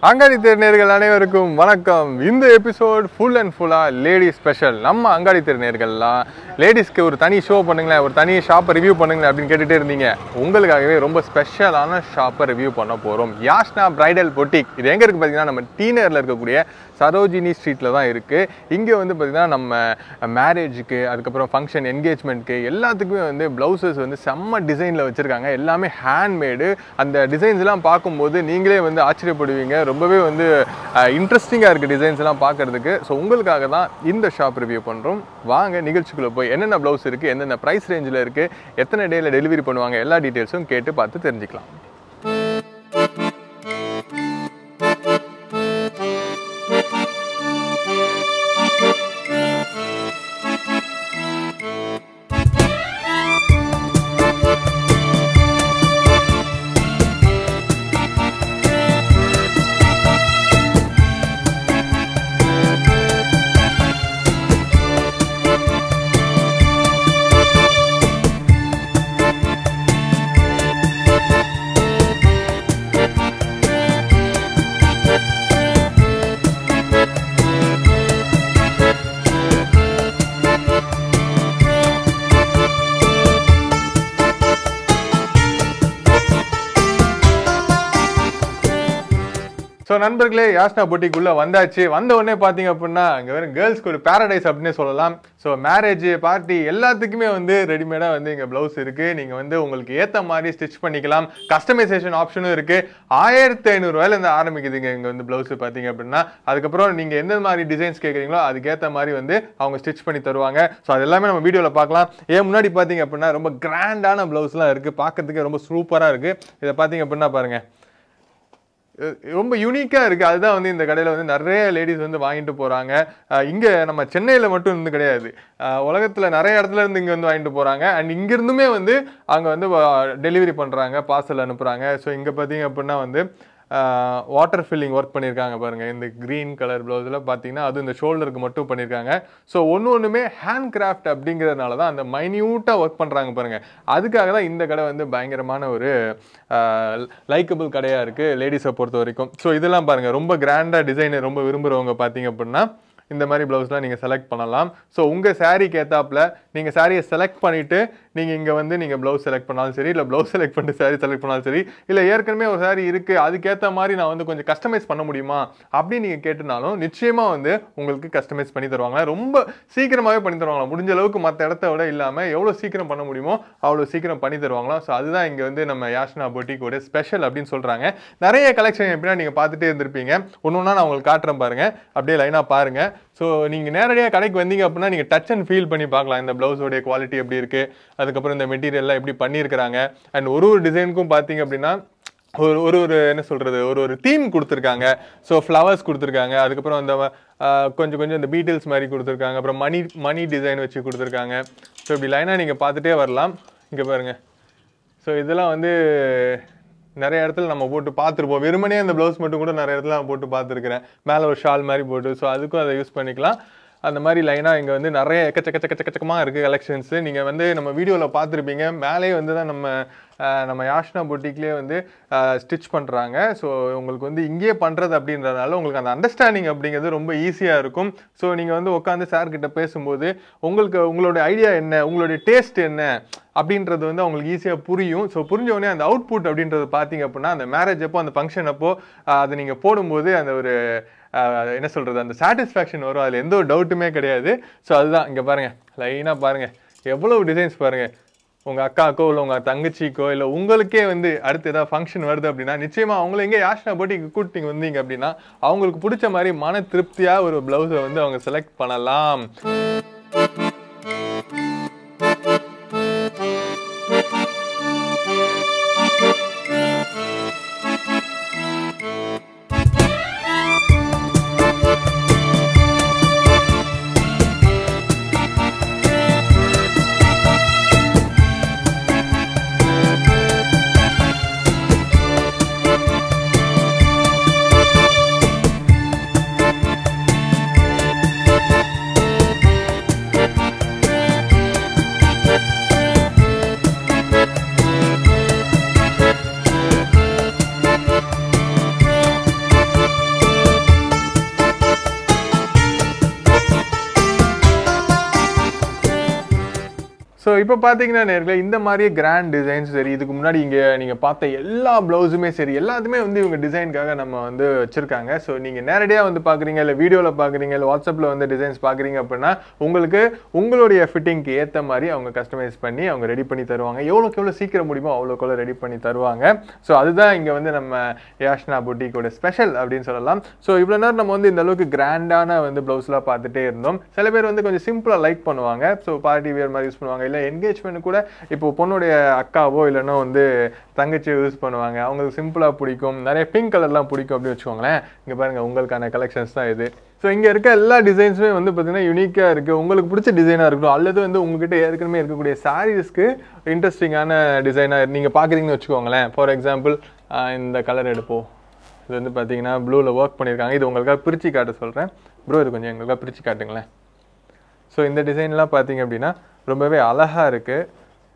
அங்காடி தேர்நேர்கள் அனைவருக்கும் வணக்கம் இந்த எபிசோட் ஃபுல் அண்ட் ஃபுல்லாக லேடிஸ் ஸ்பெஷல் நம்ம அங்காடி தேர்நேர்கள்லாம் லேடிஸ்க்கு ஒரு தனி ஷோ பண்ணுங்களேன் ஒரு தனி ஷாப்பை ரிவ்யூ பண்ணுங்களேன் அப்படின்னு கேட்டுகிட்டே இருந்தீங்க உங்களுக்காகவே ரொம்ப ஸ்பெஷலான ஷாப்பை ரிவ்யூ பண்ண போகிறோம் யாஷ்னா பிரைடல் பொட்டிக் இது எங்கே இருக்குது பார்த்தீங்கன்னா நம்ம டீனரில் இருக்கக்கூடிய சரோஜினி ஸ்ட்ரீட்டில் தான் இருக்குது இங்கே வந்து பார்த்திங்கன்னா நம்ம மேரேஜுக்கு அதுக்கப்புறம் ஃபங்க்ஷன் என்கேஜ்மெண்ட்க்கு எல்லாத்துக்குமே வந்து ப்ளவுசஸ் வந்து செம்ம டிசைனில் வச்சுருக்காங்க எல்லாமே ஹேண்ட்மேடு அந்த டிசைன்ஸ்லாம் பார்க்கும்போது நீங்களே வந்து ஆச்சரியப்படுவீங்க ரொம்பவே வந்து இன்ட்ரெஸ்டிங்காக இருக்குது டிசைன்ஸ் எல்லாம் பார்க்குறதுக்கு ஸோ உங்களுக்காக தான் இந்த ஷாப் ரிவ்யூ பண்ணுறோம் வாங்க நிகழ்ச்சிக்குள்ளே போய் என்னென்ன ப்ளவுஸ் இருக்குது என்னென்ன ப்ரைஸ் ரேஞ்சில் இருக்குது எத்தனை டேயில் டெலிவரி பண்ணுவாங்க எல்லா டீட்டெயில்ஸும் கேட்டு பார்த்து தெரிஞ்சுக்கலாம் ஸோ நண்பர்களே யாஸ்னா பொட்டிக்குள்ளே வந்தாச்சு வந்த உடனே பார்த்தீங்க அப்படின்னா இங்கே வெறும் கேர்ள்ஸ்க்கு ஒரு பேரடைஸ் அப்படின்னே சொல்லலாம் ஸோ மேரேஜ் பார்ட்டி எல்லாத்துக்குமே வந்து ரெடிமேடாக வந்து இங்கே ப்ளவுஸ் இருக்குது நீங்கள் வந்து உங்களுக்கு ஏற்ற மாதிரி ஸ்டிச் பண்ணிக்கலாம் கஸ்டமைசேஷன் ஆப்ஷனும் இருக்குது ஆயிரத்தி ஐநூறுரூவாயிலேருந்து ஆரம்பிக்குதுங்க இங்கே வந்து ப்ளவுஸ் பார்த்தீங்க அப்படின்னா அதுக்கப்புறம் நீங்கள் எந்த மாதிரி டிசைன்ஸ் கேட்குறீங்களோ அதுக்கேற்ற மாதிரி வந்து அவங்க ஸ்டிச் பண்ணி தருவாங்க ஸோ அது எல்லாமே நம்ம வீடியோவில் பார்க்கலாம் ஏன் முன்னாடி பார்த்தீங்க அப்படின்னா ரொம்ப கிராண்டான ப்ளவுஸ்லாம் இருக்குது பார்க்கறதுக்கு ரொம்ப சூப்பராக இருக்குது இதை பார்த்தீங்க அப்படின்னா பாருங்கள் அஹ் ரொம்ப யூனிக்காக இருக்குது அதுதான் வந்து இந்த கடையில் வந்து நிறைய லேடிஸ் வந்து வாங்கிட்டு போகிறாங்க இங்கே நம்ம சென்னையில் மட்டும் இருந்து கிடையாது உலகத்தில் நிறைய இடத்துல இருந்து இங்கே வந்து வாங்கிட்டு போகிறாங்க அண்ட் இங்கேருந்துமே வந்து அங்கே வந்து டெலிவரி பண்ணுறாங்க பார்சல் அனுப்புகிறாங்க ஸோ இங்கே பார்த்தீங்க அப்படின்னா வந்து வாட்டர் ஃபில்லிங் ஒர்க் பண்ணியிருக்காங்க பாருங்கள் இந்த க்ரீன் கலர் ப்ளவுஸில் பார்த்தீங்கன்னா அது இந்த ஷோல்டருக்கு மட்டும் பண்ணியிருக்காங்க ஸோ ஒன்று ஒன்றுமே ஹேண்ட் கிராஃப்ட் அப்படிங்கிறதுனால தான் அந்த மைன்யூட்டாக ஒர்க் பண்ணுறாங்க பாருங்கள் அதுக்காக தான் இந்த கடை வந்து பயங்கரமான ஒரு லைக்கபிள் கடையாக இருக்குது லேடிஸை பொறுத்த வரைக்கும் ஸோ இதெல்லாம் பாருங்கள் ரொம்ப கிராண்டாக டிசைனை ரொம்ப விரும்புகிறவங்க பார்த்தீங்க அப்படின்னா இந்த மாதிரி ப்ளவுஸ்லாம் நீங்கள் செலக்ட் பண்ணலாம் ஸோ உங்கள் சாரீக்கு ஏற்றாப்புல நீங்கள் சாரியை செலக்ட் பண்ணிவிட்டு நீங்கள் இங்கே வந்து நீங்கள் ப்ளவுஸ் செலக்ட் பண்ணாலும் சரி இல்லை ப்ளவுஸ் செலக்ட் பண்ணிட்டு சாரி செலக்ட் பண்ணாலும் சரி இல்லை ஏற்கனவே ஒரு சாரி இருக்குது அதுக்கேற்ற மாதிரி நான் வந்து கொஞ்சம் கஸ்டமைஸ் பண்ண முடியுமா அப்படின்னு நீங்கள் கேட்டுனாலும் நிச்சயமாக வந்து உங்களுக்கு கஸ்டமைஸ் பண்ணி தருவாங்க ரொம்ப சீக்கிரமாகவே பண்ணி தருவாங்களா முடிஞ்ச அளவுக்கு மற்ற இடத்த விட இல்லாமல் எவ்வளோ சீக்கிரம் பண்ண முடியுமோ அவ்வளோ சீக்கிரம் பண்ணி தருவாங்களாம் ஸோ அதுதான் இங்கே வந்து நம்ம யாஷ்னா பொட்டிக்கோட ஸ்பெஷல் அப்படின்னு சொல்கிறாங்க நிறைய கலெக்ஷன் எப்படின்னா நீங்கள் பார்த்துட்டே இருந்திருப்பீங்க ஒன்று ஒன்றா நான் உங்களுக்கு காட்டுறேன் பாருங்கள் அப்படியே லைனாக பாருங்கள் ஸோ நீங்கள் நேரடியாக கடைக்கு வந்தீங்க அப்படின்னா நீங்கள் டச் அண்ட் ஃபீல் பண்ணி பார்க்கலாம் இந்த ப்ளவுஸோடைய குவாலிட்டி எப்படி இருக்குது அதுக்கப்புறம் இந்த மெட்டீரியல்லாம் எப்படி பண்ணியிருக்கிறாங்க அண்ட் ஒரு ஒரு டிசைனுக்கும் பார்த்தீங்க அப்படின்னா ஒரு ஒரு ஒரு என்ன சொல்கிறது ஒரு ஒரு தீம் கொடுத்துருக்காங்க ஸோ ஃப்ளவர்ஸ் கொடுத்துருக்காங்க அதுக்கப்புறம் அந்த ஆஹ், கொஞ்சம் கொஞ்சம் இந்த பீட்டில்ஸ் மாதிரி கொடுத்துருக்காங்க அப்புறம் மணி மணி டிசைன் வச்சு கொடுத்துருக்காங்க ஸோ இப்படி லைனாக நீங்கள் பார்த்துட்டே வரலாம் இங்கே பாருங்கள் ஸோ இதெல்லாம் வந்து நிறைய இடத்துல நம்ம போட்டு பார்த்துருப்போம் வெறுமனே அந்த ப்ளவுஸ் மட்டும் கூட நிறைய இடத்துல நான் போட்டு பார்த்துருக்கிறேன் மேலே ஒரு ஷால் மாதிரி போட்டு ஸோ அதுக்கும் அதை யூஸ் பண்ணிக்கலாம் அந்த மாதிரி லைனாக இங்கே வந்து நிறைய எக்கச்சக்க எக்கச்சக்க எக்கச்சக்கமாக இருக்குது கலெக்ஷன்ஸு நீங்கள் வந்து நம்ம வீடியோவில் பார்த்துருப்பீங்க மேலேயே வந்து தான் நம்ம ஆஹ், நம்ம யாஷ்னா பொட்டிக்லேயே வந்து ஸ்டிச் பண்ணுறாங்க ஸோ உங்களுக்கு வந்து இங்கேயே பண்ணுறது அப்படின்றதுனால உங்களுக்கு அந்த அண்டர்ஸ்டாண்டிங் அப்படிங்கிறது ரொம்ப ஈஸியாக இருக்கும் ஸோ நீங்கள் வந்து உட்காந்து சார் கிட்ட பேசும்போது உங்களுக்கு உங்களோட ஐடியா என்ன உங்களுடைய டேஸ்ட் என்ன அப்படின்றது வந்து அவங்களுக்கு ஈஸியாக புரியும் ஸோ புரிஞ்ச உடனே அந்த அவுட்புட் அப்படின்றது பார்த்தீங்க அப்படின்னா அந்த மேரேஜ் அப்போ அந்த ஃபங்க்ஷன் அப்போ ஆஹ், அதை நீங்கள் போடும்போது அந்த ஒரு ஆஹ், என்ன சொல்கிறது அந்த சாட்டிஸ்ஃபேக்ஷன் வரும் அதில் எந்த ஒரு டவுட்டுமே கிடையாது ஸோ அதுதான் இங்கே பாருங்கள் லைனாக பாருங்கள் எவ்வளவு டிசைன்ஸ் பாருங்கள் உங்கள் அக்காக்கோ இல்லை உங்கள் தங்கச்சிக்கோ இல்லை உங்களுக்கே வந்து அடுத்து ஏதாவது ஃபங்க்ஷன் வருது அப்படின்னா நிச்சயமாக அவங்கள எங்கே யாஷ்னா போட்டு கூட்டிங்க வந்தீங்க அப்படின்னா அவங்களுக்கு பிடிச்ச மாதிரி மன திருப்தியாக ஒரு ப்ளவுஸை வந்து அவங்க செலக்ட் பண்ணலாம் ஸோ இப்போ பார்த்தீங்கன்னா நேர்களே இந்த மாதிரியே கிராண்ட் டிசைன்ஸ் சரி இதுக்கு முன்னாடி இங்கே நீங்கள் பார்த்த எல்லா ப்ளவுஸுமே சரி எல்லாத்துமே வந்து இவங்க டிசைனுக்காக நம்ம வந்து வச்சுருக்காங்க ஸோ நீங்கள் நேரடியாக வந்து பார்க்குறீங்க இல்லை வீடியோவில் பார்க்குறீங்க இல்லை வாட்ஸ்அப்பில் வந்து டிசைன்ஸ் பார்க்குறீங்க அப்படின்னா உங்களுக்கு உங்களுடைய ஃபிட்டிங்க்கு ஏற்ற மாதிரி அவங்க கஸ்டமைஸ் பண்ணி அவங்க ரெடி பண்ணி தருவாங்க எவ்வளோக்கு எவ்வளோ சீக்கிரம் முடியுமோ அவ்வளோக்கு ரெடி பண்ணி தருவாங்க ஸோ அதுதான் இங்கே வந்து நம்ம யாஷ்னா புட்டிக்கோட ஸ்பெஷல் அப்படின்னு சொல்லலாம் ஸோ இவ்வளோ நேரம் நம்ம வந்து இந்த அளவுக்கு கிராண்டான வந்து ப்ளவுஸ்லாம் பார்த்துட்டே இருந்தோம் சில பேர் வந்து கொஞ்சம் சிம்பிளாக லைக் பண்ணுவாங்க ஸோ பார்ட்டி வேர் மாதிரி யூஸ் பண்ணுவாங்க இல்லை என்கேஜ்மெண்ட் கூட இப்போ பொண்ணுடைய அக்காவோ இல்லைன்னா வந்து தங்கச்சியோ யூஸ் பண்ணுவாங்க அவங்களுக்கு சிம்பிளாக பிடிக்கும் நிறைய பிங்க் கலர்லாம் பிடிக்கும் அப்படின்னு வச்சுக்கோங்களேன் இங்கே பாருங்கள் உங்களுக்கான கலெக்ஷன்ஸ் தான் இது ஸோ இங்கே இருக்க எல்லா டிசைன்ஸுமே வந்து பார்த்தீங்கன்னா யூனிக்காக இருக்குது உங்களுக்கு பிடிச்ச டிசைனாக இருக்கட்டும் அல்லது வந்து உங்ககிட்ட ஏற்கனவே இருக்கக்கூடிய சாரீஸ்க்கு இன்ட்ரெஸ்டிங்கான டிசைனாக நீங்கள் பார்க்குறீங்கன்னு வச்சுக்கோங்களேன் ஃபார் எக்ஸாம்பிள் இந்த கலர் எடுப்போம் இது வந்து பார்த்தீங்கன்னா ப்ளூவில் ஒர்க் பண்ணியிருக்காங்க இது உங்களுக்காக பிரித்து காட்ட சொல்கிறேன் ப்ரோ இது கொஞ்சம் எங்களுக்காக பிரித்து காட்டுங்களேன் ஸோ இந்த டிசைன்லாம் பார்த்தீங்க அப்படின்னா ரொம்பவே அழகாக இருக்குது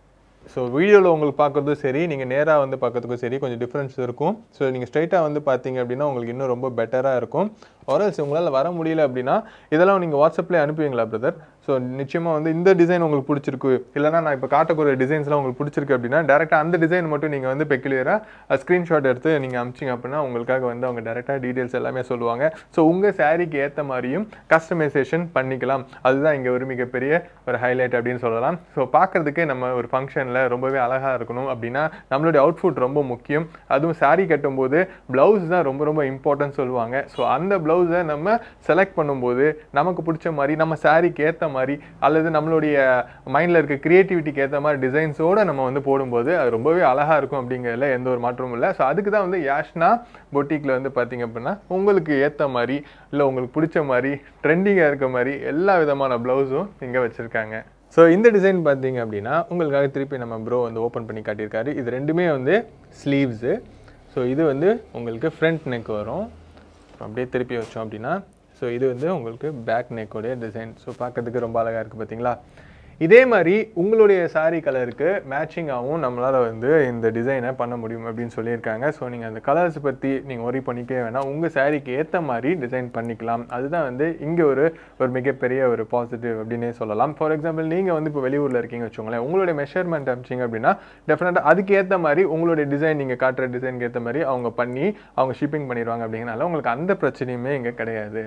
ஸோ வீடியோவில் உங்களுக்கு பார்க்குறதும் சரி நீங்கள் நேராக வந்து பார்க்கறதுக்கும் சரி கொஞ்சம் டிஃப்ரென்ஸ் இருக்கும் ஸோ நீங்கள் ஸ்ட்ரைட்டாக வந்து பார்த்தீங்க அப்படின்னா உங்களுக்கு இன்னும் ரொம்ப பெட்டராக இருக்கும் ஆர்எல்ஸ் உங்களால் வர முடியல அப்படின்னா இதெல்லாம் நீங்கள் வாட்ஸ்அப்லேயே அனுப்புவீங்களா பிரதர் ஸோ நிச்சயமாக வந்து இந்த டிசைன் உங்களுக்கு பிடிச்சிருக்கு இல்லைனா நான் இப்போ காட்டக்கூடிய டிசைன்ஸ்லாம் உங்களுக்கு பிடிச்சிருக்கு அப்படின்னா டேரெக்டாக அந்த டிசைன் மட்டும் நீங்கள் வந்து பெக்குலியராக ஸ்க்ரீன்ஷாட் எடுத்து நீங்கள் அமிச்சிங்க அப்படின்னா உங்களுக்காக வந்து அவங்க டேரெக்டாக டீட்டெயில்ஸ் எல்லாமே சொல்லுவாங்க ஸோ உங்கள் சாரீக்கு ஏற்ற மாதிரியும் கஸ்டமைசேஷன் பண்ணிக்கலாம் அதுதான் இங்கே ஒரு மிகப்பெரிய ஒரு ஹைலைட் அப்படின்னு சொல்லலாம் ஸோ பார்க்குறதுக்கு நம்ம ஒரு ஃபங்க்ஷனில் ரொம்பவே அழகாக இருக்கணும் அப்படின்னா நம்மளுடைய அவுட்ஃபுட் ரொம்ப முக்கியம் அதுவும் saree கட்டும்போது ப்ளவுஸ் தான் ரொம்ப ரொம்ப இம்பார்ட்டன்ட் சொல்லுவாங்க ஸோ அந்த ப்ளவுஸை நம்ம செலக்ட் பண்ணும்போது நமக்கு பிடிச்ச மாதிரி நம்ம சாரீக்கு ஏற்ற மாதிரி அல்லது நம்மளுடைய மைண்டில் இருக்க க்ரியேட்டிவிட்டிக்கு ஏற்ற மாதிரி டிசைன்ஸோடு நம்ம வந்து போடும்போது அது ரொம்பவே அழகாக இருக்கும் அப்படிங்கிறதுல எந்த ஒரு மாற்றமும் இல்லை ஸோ அதுக்கு தான் வந்து யாஷ்னா பொட்டிக்கில் வந்து பார்த்தீங்க அப்படின்னா உங்களுக்கு ஏற்ற மாதிரி இல்லை உங்களுக்கு பிடிச்ச மாதிரி ட்ரெண்டிங்காக இருக்க மாதிரி எல்லா விதமான ப்ளவுஸும் இங்கே வச்சுருக்காங்க ஸோ இந்த டிசைன் பார்த்தீங்க அப்படின்னா உங்களுக்காக திருப்பி நம்ம ப்ரோ வந்து ஓப்பன் பண்ணி காட்டியிருக்காரு இது ரெண்டுமே வந்து ஸ்லீவ்ஸு ஸோ இது வந்து உங்களுக்கு ஃப்ரண்ட் நெக் வரும் அப்புறம் அப்படியே திருப்பி வச்சோம் அப்படின்னா ஸோ இது வந்து உங்களுக்கு பேக் நெக்கோடைய டிசைன் ஸோ பார்க்கறதுக்கு ரொம்ப அழகாக இருக்குது பார்த்தீங்களா இதே மாதிரி உங்களுடைய saree கலருக்கு மேட்சிங்காகவும் நம்மளால் வந்து இந்த டிசைனை பண்ண முடியும் அப்படின்னு சொல்லியிருக்காங்க ஸோ நீங்கள் அந்த கலர்ஸ் பற்றி நீங்கள் ஒரி பண்ணிக்கவே வேணாம் உங்கள் சாரீக்கு ஏற்ற மாதிரி டிசைன் பண்ணிக்கலாம் அதுதான் வந்து இங்கே ஒரு ஒரு மிகப்பெரிய ஒரு பாசிட்டிவ் அப்படின்னே சொல்லலாம் ஃபார் எக்ஸாம்பிள் நீங்கள் வந்து இப்போ வெளியூரில் இருக்கீங்க வச்சுக்கோங்களேன் உங்களுடைய மெஷர்மெண்ட் அமிச்சிங்க அப்படின்னா டெஃபினட்டாக அதுக்கு ஏற்ற மாதிரி உங்களுடைய டிசைன் நீங்கள் காட்டுற டிசைனுக்கு ஏற்ற மாதிரி அவங்க பண்ணி அவங்க ஷிப்பிங் பண்ணிடுவாங்க அப்படிங்கிறனால உங்களுக்கு அந்த பிரச்சனையுமே இங்கே கிடையாது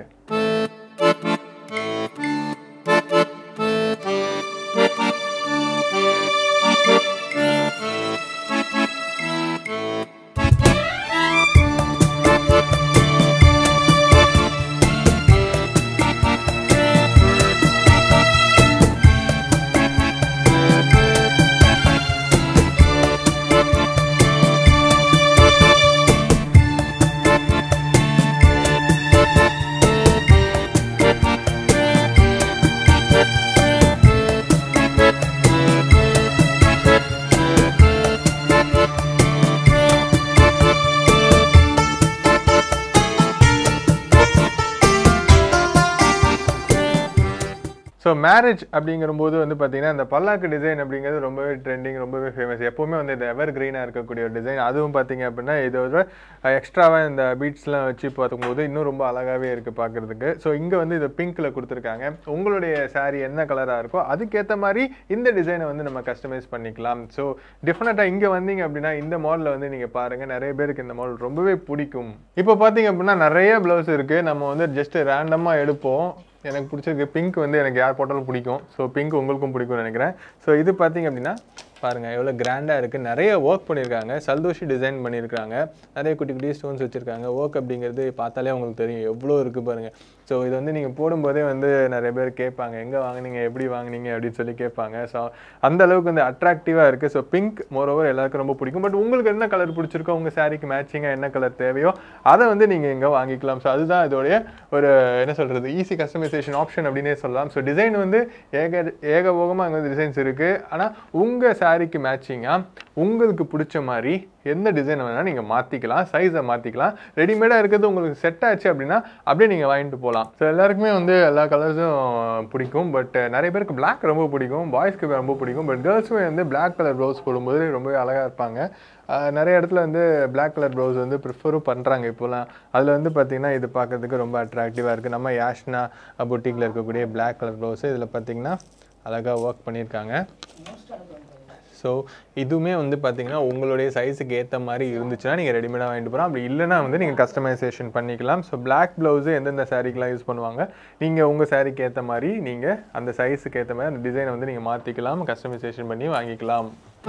ஸோ மேரேஜ் அப்படிங்கிறபோது வந்து பார்த்தீங்கன்னா இந்த பல்லாக்கு டிசைன் அப்படிங்கிறது ரொம்பவே ட்ரெண்டிங் ரொம்பவே ஃபேமஸ் எப்போவுமே வந்து இந்த எவர் கிரீனாக இருக்கக்கூடிய ஒரு டிசைன் அதுவும் பார்த்தீங்க அப்படின்னா இது ஒரு எக்ஸ்ட்ராவாக இந்த பீட்ஸ்லாம் வச்சு பார்க்கும்போது இன்னும் ரொம்ப அழகாகவே இருக்குது பார்க்குறதுக்கு ஸோ இங்கே வந்து இதை பிங்க்கில் கொடுத்துருக்காங்க உங்களுடைய saree என்ன கலராக இருக்கோ அதுக்கேற்ற மாதிரி இந்த டிசைனை வந்து நம்ம கஸ்டமைஸ் பண்ணிக்கலாம் ஸோ டிஃப்ரெண்ட்டாக இங்கே வந்தீங்க அப்படின்னா இந்த மாடலில் வந்து நீங்கள் பாருங்கள் நிறைய பேருக்கு இந்த மாடல் ரொம்பவே பிடிக்கும் இப்போ பார்த்தீங்க அப்படின்னா நிறைய ப்ளவுஸ் இருக்குது நம்ம வந்து ஜஸ்ட் ரேண்டமாக எடுப்போம் எனக்கு பிடிச்சிருக்கு பிங்க் வந்து எனக்கு யார் போட்டாலும் பிடிக்கும் ஸோ பிங்க் உங்களுக்கும் பிடிக்கும்னு நினைக்கிறேன் ஸோ இது பார்த்தீங்க அப்படின்னா பாருங்கள் எவ்வளோ கிராண்டாக இருக்குது நிறைய ஒர்க் பண்ணியிருக்காங்க சல்தோஷி டிசைன் பண்ணியிருக்காங்க நிறைய குட்டி குட்டி ஸ்டோன்ஸ் வச்சுருக்காங்க ஒர்க் அப்படிங்கிறது பார்த்தாலே உங்களுக்கு தெரியும் எவ்வளோ இருக்குது பாருங்கள் ஸோ இது வந்து நீங்கள் போடும்போதே வந்து நிறைய பேர் கேட்பாங்க எங்கே வாங்குனீங்க எப்படி வாங்குனீங்க அப்படின்னு சொல்லி கேட்பாங்க ஸோ அந்த அளவுக்கு வந்து அட்ராக்டிவாக இருக்குது ஸோ பிங்க் மோரோவர் எல்லாருக்கும் ரொம்ப பிடிக்கும் பட் உங்களுக்கு என்ன கலர் பிடிச்சிருக்கோ உங்கள் சாரீக்கு மேட்சிங்காக என்ன கலர் தேவையோ அதை வந்து நீங்கள் இங்கே வாங்கிக்கலாம் ஸோ அதுதான் இதோடைய ஒரு என்ன சொல்கிறது ஈஸி கஸ்டமைசேஷன் ஆப்ஷன் அப்படின்னே சொல்லலாம் ஸோ டிசைன் வந்து ஏக ஏகபோகமாக அங்கே வந்து டிசைன்ஸ் இருக்குது ஆனால் உங்கள் சாரீக்கு மேட்சிங்காக உங்களுக்கு பிடிச்ச மாதிரி எந்த டிசைன் வேணால் நீங்கள் மாற்றிக்கலாம் சைஸை மாற்றிக்கலாம் ரெடிமேடாக இருக்கிறது உங்களுக்கு செட் ஆச்சு அப்படின்னா அப்படியே நீங்கள் வாங்கிட்டு போகலாம் ஸோ எல்லாருக்குமே வந்து எல்லா கலர்ஸும் பிடிக்கும் பட் நிறைய பேருக்கு Black ரொம்ப பிடிக்கும் பாய்ஸ்க்கு ரொம்ப பிடிக்கும் பட் கேர்ள்ஸுமே வந்து Black கலர் ப்ளவுஸ் போடும்போது ரொம்பவே அழகாக இருப்பாங்க ஆஹ் நிறைய இடத்துல வந்து Black கலர் ப்ளவுஸ் வந்து ப்ரிஃபரும் பண்ணுறாங்க இப்போலாம் அதில் வந்து பார்த்திங்கன்னா இது பார்க்கறதுக்கு ரொம்ப அட்ராக்டிவாக இருக்குது நம்ம யாஷ்னா பொட்டிக்கில் இருக்கக்கூடிய Black கலர் ப்ளவுஸு இதில் பார்த்தீங்கன்னா அழகாக ஒர்க் பண்ணியிருக்காங்க ஸோ இதுவுமே வந்து பார்த்தீங்கன்னா உங்களுடைய சைஸுக்கு ஏற்ற மாதிரி இருந்துச்சுன்னா நீங்கள் ரெடிமேடாக வாங்கிட்டு போகிறோம் அப்படி இல்லைனா வந்து நீங்கள் கஸ்டமைசேஷன் பண்ணிக்கலாம் ஸோ பிளாக் ப்ளவுஸு எந்தெந்த சாரீக்கெலாம் யூஸ் பண்ணுவாங்க நீங்கள் உங்கள் சாரீக்கு ஏற்ற மாதிரி நீங்கள் அந்த சைஸுக்கு ஏற்ற மாதிரி அந்த டிசைனை வந்து நீங்கள் மாற்றிக்கலாம் கஸ்டமைசேஷன் பண்ணி வாங்கிக்கலாம்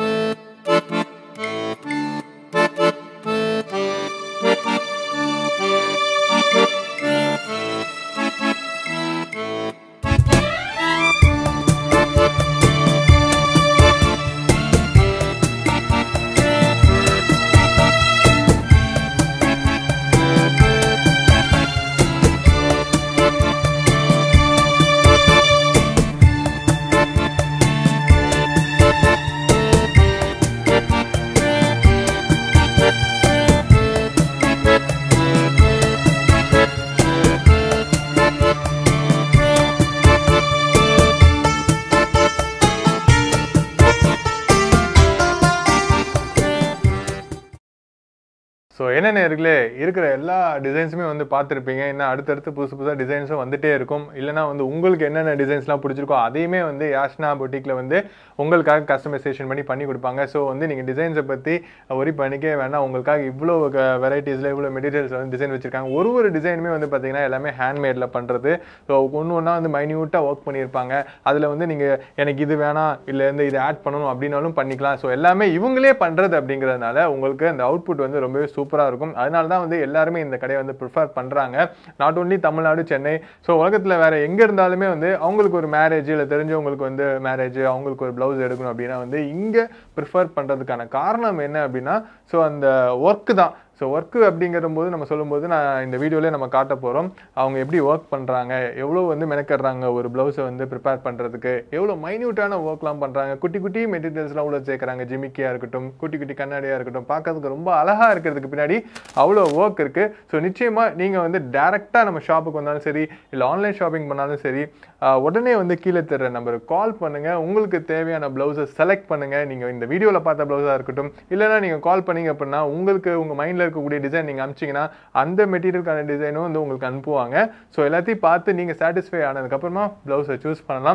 ஸோ என்ன நேர்களே இருக்கிற எல்லா டிசைன்ஸுமே வந்து பார்த்துருப்பீங்க இன்னும் அடுத்தடுத்து புதுசு புதுசாக டிசைன்ஸும் வந்துட்டே இருக்கும் இல்லைனா வந்து உங்களுக்கு என்னென்ன டிசைன்ஸ்லாம் பிடிச்சிருக்கோ அதையுமே வந்து யாஷ்னா பொட்டிக்கில் வந்து உங்களுக்காக கஸ்டமைசேஷன் பண்ணி பண்ணி கொடுப்பாங்க ஸோ வந்து நீங்கள் டிசைன்ஸை பற்றி ஒரி பண்ணிக்கவே வேணாம் உங்களுக்காக இவ்வளோ வெரைட்டிஸில் இவ்வளோ மெட்டீரியல்ஸ் வந்து டிசைன் வச்சுருக்காங்க ஒரு ஒரு டிசைனுமே வந்து பார்த்தீங்கன்னா எல்லாமே ஹேண்ட்மேடில் பண்ணுறது ஸோ ஒன்று ஒன்றா வந்து மைன்யூட்டாக ஒர்க் பண்ணியிருப்பாங்க அதில் வந்து நீங்கள் எனக்கு இது வேணாம் இல்லை வந்து இதை ஆட் பண்ணணும் அப்படின்னாலும் பண்ணிக்கலாம் ஸோ எல்லாமே இவங்களே பண்ணுறது அப்படிங்கிறதுனால உங்களுக்கு அந்த அவுட்புட் வந்து ரொம்பவே சூப்பராக இருக்கும் அதனால தான் வந்து எல்லாருமே இந்த கடையை வந்து ப்ரிஃபர் பண்ணுறாங்க not only Tamil Nadu Chennai so உலகத்தில் வேற எங்கே இருந்தாலுமே வந்து அவங்களுக்கு ஒரு மேரேஜ் இல்லை தெரிஞ்சவங்களுக்கு வந்து மேரேஜ் அவங்களுக்கு ஒரு ப்ளவுஸ் எடுக்கணும் அப்படின்னா வந்து இங்கே ப்ரிஃபர் பண்ணுறதுக்கான காரணம் என்ன அப்படின்னா ஸோ அந்த ஒர்க்கு தான் ஸோ ஒர்க்கு அப்படிங்கிற போது நம்ம சொல்லும்போது நான் இந்த வீடியோலேயே நம்ம காட்ட போகிறோம் அவங்க எப்படி ஒர்க் பண்ணுறாங்க எவ்வளோ வந்து மெனக்கடுறாங்க ஒரு ப்ளவுஸை வந்து ப்ரிப்பேர் பண்ணுறதுக்கு எவ்வளோ மைன்யூட்டான ஒர்க்லாம் பண்ணுறாங்க குட்டி குட்டி மெட்டீரியல்ஸ்லாம் உள்ள சேர்க்குறாங்க ஜிமிக்கியாக இருக்கட்டும் குட்டி குட்டி கண்ணாடியாக இருக்கட்டும் பார்க்கறதுக்கு ரொம்ப அழகாக இருக்கிறதுக்கு பின்னாடி அவ்வளோ ஒர்க் இருக்குது ஸோ நிச்சயமாக நீங்கள் வந்து டேரெக்டாக நம்ம ஷாப்புக்கு வந்தாலும் சரி இல்லை ஆன்லைன் ஷாப்பிங் பண்ணாலும் சரி ஆஹ் உடனே வந்து கீழே தர்ற நம்பருக்கு கால் பண்ணுங்கள் உங்களுக்கு தேவையான ப்ளவுஸை செலக்ட் பண்ணுங்கள் நீங்கள் இந்த வீடியோவில் பார்த்த ப்ளவுஸாக இருக்கட்டும் இல்லைனா நீங்கள் கால் பண்ணீங்க அப்படின்னா உங்களுக்கு உங்கள் மைண்டில் இருக்கக்கூடிய டிசைன் நீங்கள் அனுப்பிச்சிங்கன்னா அந்த மெட்டீரியலுக்கான டிசைனும் வந்து உங்களுக்கு அனுப்புவாங்க ஸோ எல்லாத்தையும் பார்த்து நீங்கள் சாட்டிஸ்ஃபை ஆனதுக்கப்புறமா ப்ளவுஸை சூஸ் பண்ணலாம்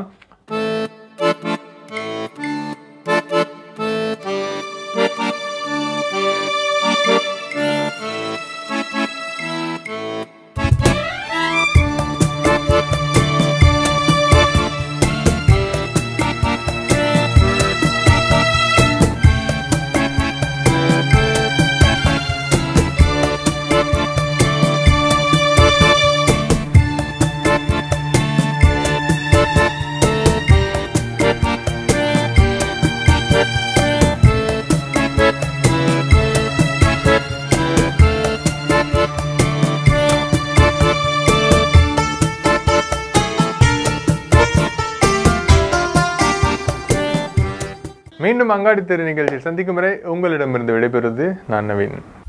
மீண்டும் அங்காடி தெரு நிகழ்ச்சியில் சந்திக்கும் வரை உங்களிடமிருந்து விடைபெறுவது நான் நவீன்